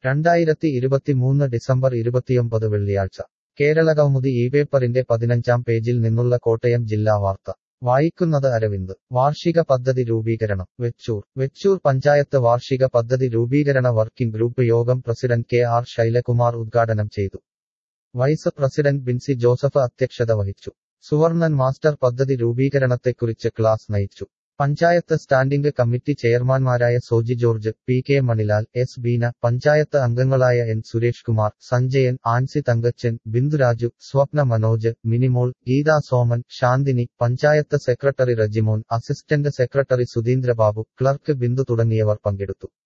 രണ്ടായിരത്തി ഇരുപത്തിമൂന്ന് ഡിസംബർ ഇരുപത്തിയൊമ്പത് വെള്ളിയാഴ്ച കേരള കൗമുദി ഈ പേപ്പറിന്റെ പതിനഞ്ചാം പേജിൽ നിന്നുള്ള കോട്ടയം ജില്ലാ വാർത്ത വായിക്കുന്നത് അരവിന്ദ് വാർഷിക പദ്ധതി രൂപീകരണം വെച്ചൂർ വെച്ചൂർ പഞ്ചായത്ത് വാർഷിക പദ്ധതി രൂപീകരണ വർക്കിംഗ് ഗ്രൂപ്പ് യോഗം പ്രസിഡന്റ് കെ ആർ ശൈലകുമാർ ഉദ്ഘാടനം ചെയ്തു വൈസ് പ്രസിഡന്റ് ബിൻസി ജോസഫ് അധ്യക്ഷത വഹിച്ചു സുവർണൻ മാസ്റ്റർ പദ്ധതി രൂപീകരണത്തെക്കുറിച്ച് ക്ലാസ് നയിച്ചു പഞ്ചായത്ത് സ്റ്റാൻഡിംഗ് കമ്മിറ്റി ചെയർമാൻമാരായ Soji George P K Manilal S Beena panchayat അംഗങ്ങളായ N Suresh Kumar Sanjayan Ancy Thankachan Binduraju Swapna Manoj Minimol Geetha Soman Shanthini panchayat secretary Rejimon assistant secretary Sudheendrababu clerk Bindu തുടങ്ങിയവർ പങ്കെടുത്തു